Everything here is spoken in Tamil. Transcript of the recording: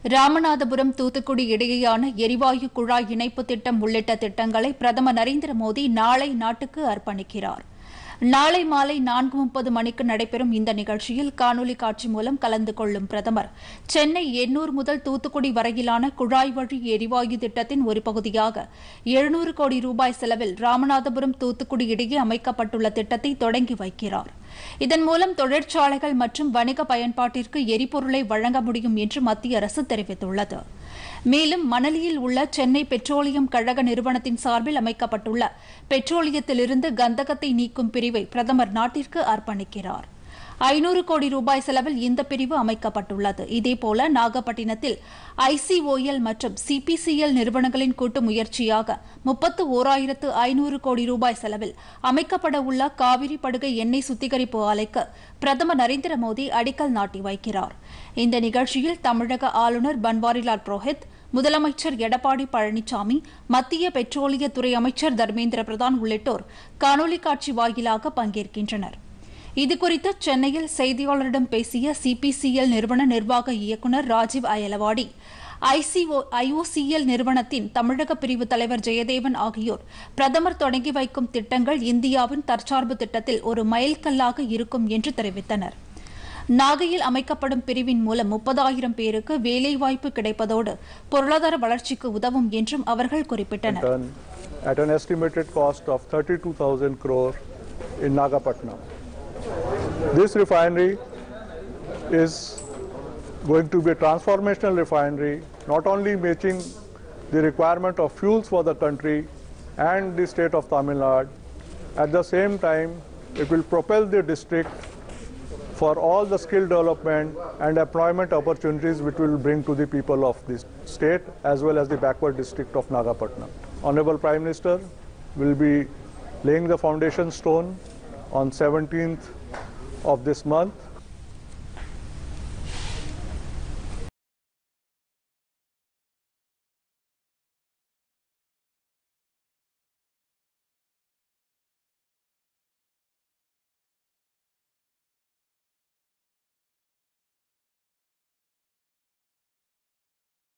ராமநாதபுரம் தூத்துக்குடி இடையேயான எரிவாயு குழாய் இணைப்பு திட்டம் உள்ளிட்ட திட்டங்களை பிரதமர் நரேந்திர மோடி நாளை நாட்டுக்கு அர்ப்பணிக்கிறார் நாளை மாலை நான்கு முப்பது மணிக்கு நடைபெறும் இந்த நிகழ்ச்சியில் காணொலி காட்சி மூலம் கலந்து கொள்ளும் பிரதமர் சென்னை எண்ணூர் முதல் தூத்துக்குடி வரையிலான குழாய் வழி எரிவாயு திட்டத்தின் ஒரு பகுதியாக எழுநூறு கோடி ரூபாய் செலவில் ராமநாதபுரம் தூத்துக்குடி இடையே அமைக்கப்பட்டுள்ள திட்டத்தை தொடங்கி வைக்கிறார் இதன் மூலம் தொழிற்சாலைகள் மற்றும் வணிக பயன்பாட்டிற்கு எரிபொருளை வழங்க முடியும் என்று மத்திய அரசு தெரிவித்துள்ளது மேலும் மணலியில் உள்ள சென்னை பெட்ரோலியம் கழக நிறுவனத்தின் சார்பில் அமைக்கப்பட்டுள்ள பெட்ரோலியத்திலிருந்து கந்தகத்தை நீக்கும் பிரிவை பிரதமர் நாட்டிற்கு அர்ப்பணிக்கிறார் ஐநூறு கோடி ரூபாய் செலவில் இந்த பிரிவு அமைக்கப்பட்டுள்ளது இதேபோல நாகப்பட்டினத்தில் ஐசிஓஎல் மற்றும் சிபிசிஎல் நிறுவனங்களின் கூட்டு முயற்சியாக முப்பத்து ஓராயிரத்து ஐநூறு கோடி ரூபாய் செலவில் அமைக்கப்பட உள்ள காவிரி படுகை எண்ணெய் சுத்திகரிப்பு ஆலைக்கு பிரதமர் நரேந்திர மோடி அடிக்கல் நாட்டி வைக்கிறார் இந்த நிகழ்ச்சியில் தமிழக ஆளுநர் பன்வாரிலால் புரோஹித் முதலமைச்சர் எடப்பாடி பழனிசாமி மத்திய பெட்ரோலியத்துறை அமைச்சர் தர்மேந்திர பிரதான் உள்ளிட்டோர் காணொலி காட்சி வாயிலாக பங்கேற்கின்றனர் இதுகுறித்து சென்னையில் செய்தியாளரிடம் பேசிய சிபிசிஎல் நிறுவன நிர்வாக இயக்குநர் ராஜீவ் அயலவாடி ஐசிஓ ஐஓசிஎல் நிறுவனத்தின் தமிழக பிரிவு தலைவர் ஜெயதேவன் ஆகியோர் பிரதமர் தொடங்கி வைக்கும் திட்டங்கள் இந்தியாவின் தற்சார்பு திட்டத்தில் ஒரு மைல்கல்லாக இருக்கும் என்று தெரிவித்தனர் நாகையில் அமைக்கப்படும் பிரிவின் மூலம் முப்பதாயிரம் பேருக்கு வேலைவாய்ப்பு கிடைப்பதோடு பொருளாதார வளர்ச்சிக்கு உதவும் என்றும் அவர்கள் குறிப்பிட்டனர் done at an estimated cost of 32,000 crore in Nagapatnam. This refinery is going to be a transformational refinery, not only meeting the requirement of fuels for the country and the state of Tamil Nadu, at the same time, it will propel the district for all the skill development and employment opportunities which will bring to the people of this state as well as the backward district of Nagapatnam. Honorable Prime Minister will be laying the foundation stone on 17th of this month